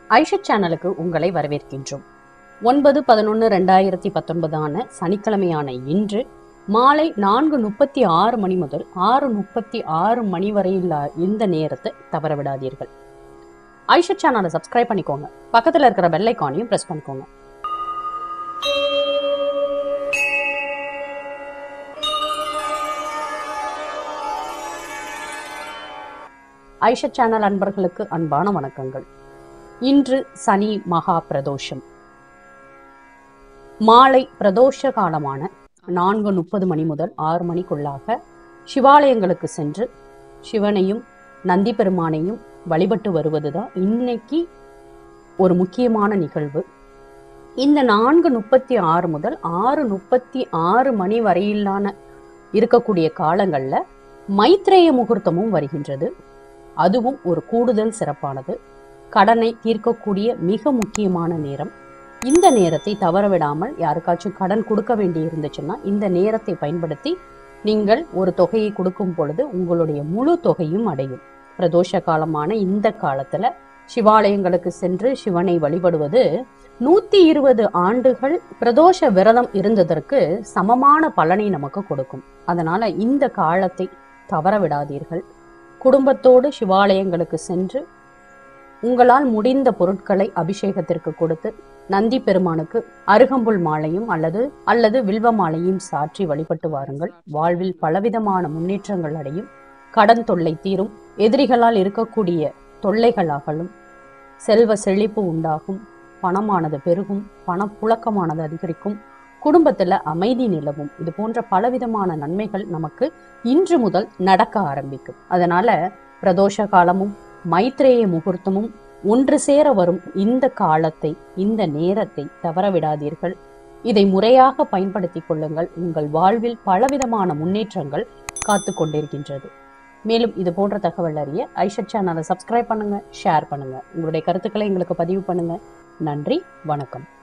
ஐஷத் சேனலுக்கு உங்களை வரவேற்கின்றோம் ஒன்பது பதினொன்று ரெண்டாயிரத்தி பத்தொன்பதான சனிக்கிழமையான இன்று மாலை நான்கு முப்பத்தி ஆறு மணி முதல் ஆறு முப்பத்தி ஆறு மணி வரையில் இந்த நேரத்தை தவற விடாதீர்கள் ஐஷத் சேனலை சப்ஸ்கிரைப் பண்ணிக்கோங்க பக்கத்தில் இருக்கிற பெல் ஐக்கானையும் ப்ரெஸ் பண்ணிக்கோங்க ஐஷத் சேனல் அன்பர்களுக்கு அன்பான வணக்கங்கள் இன்று சனி மகா பிரதோஷம் மாலை பிரதோஷ காலமான நான்கு முப்பது மணி முதல் ஆறு மணிக்குள்ளாக சிவாலயங்களுக்கு சென்று சிவனையும் நந்தி பெருமானையும் வழிபட்டு வருவதுதான் இன்னைக்கு ஒரு முக்கியமான நிகழ்வு இந்த நான்கு முப்பத்தி ஆறு முதல் ஆறு முப்பத்தி ஆறு மணி வரையிலான இருக்கக்கூடிய காலங்கள்ல மைத்ரேய முகூர்த்தமும் வருகின்றது அதுவும் ஒரு கூடுதல் சிறப்பானது கடனை தீர்க்கக்கூடிய மிக முக்கியமான நேரம் இந்த நேரத்தை தவறவிடாமல் யாருக்காச்சும் கடன் கொடுக்க வேண்டி இருந்துச்சுன்னா இந்த நேரத்தை பயன்படுத்தி நீங்கள் ஒரு தொகையை கொடுக்கும் பொழுது உங்களுடைய முழு தொகையும் அடையும் பிரதோஷ காலமான இந்த காலத்துல சிவாலயங்களுக்கு சென்று சிவனை வழிபடுவது நூத்தி இருபது ஆண்டுகள் பிரதோஷ விரதம் இருந்ததற்கு சமமான பலனை நமக்கு கொடுக்கும் அதனால இந்த காலத்தை தவற விடாதீர்கள் குடும்பத்தோடு சிவாலயங்களுக்கு சென்று உங்களால் முடிந்த பொருட்களை அபிஷேகத்திற்கு கொடுத்து நந்தி பெருமானுக்கு அருகம்புல் மாலையும் அல்லது அல்லது வில்வ மாலையும் சாற்றி வழிபட்டு வாருங்கள் வாழ்வில் பலவிதமான முன்னேற்றங்கள் அடையும் கடன் தொல்லை தீரும் எதிரிகளால் இருக்கக்கூடிய தொல்லைகள் அகலும் செல்வ செழிப்பு உண்டாகும் பணமானது பெருகும் பணப்புழக்கமானது அதிகரிக்கும் குடும்பத்துல அமைதி நிலவும் இது போன்ற பலவிதமான நன்மைகள் நமக்கு இன்று முதல் நடக்க ஆரம்பிக்கும் அதனால பிரதோஷ காலமும் மைத்ரேய முகூர்த்தமும் ஒன்று சேர வரும் இந்த காலத்தை இந்த நேரத்தை தவறவிடாதீர்கள் இதை முறையாக பயன்படுத்திக் கொள்ளுங்கள் உங்கள் வாழ்வில் பலவிதமான முன்னேற்றங்கள் காத்து கொண்டிருக்கின்றது மேலும் இது போன்ற தகவல் அறிய ஐஷட் சேனலை சப்ஸ்கிரைப் பண்ணுங்க ஷேர் பண்ணுங்க உங்களுடைய கருத்துக்களை எங்களுக்கு பதிவு பண்ணுங்க நன்றி வணக்கம்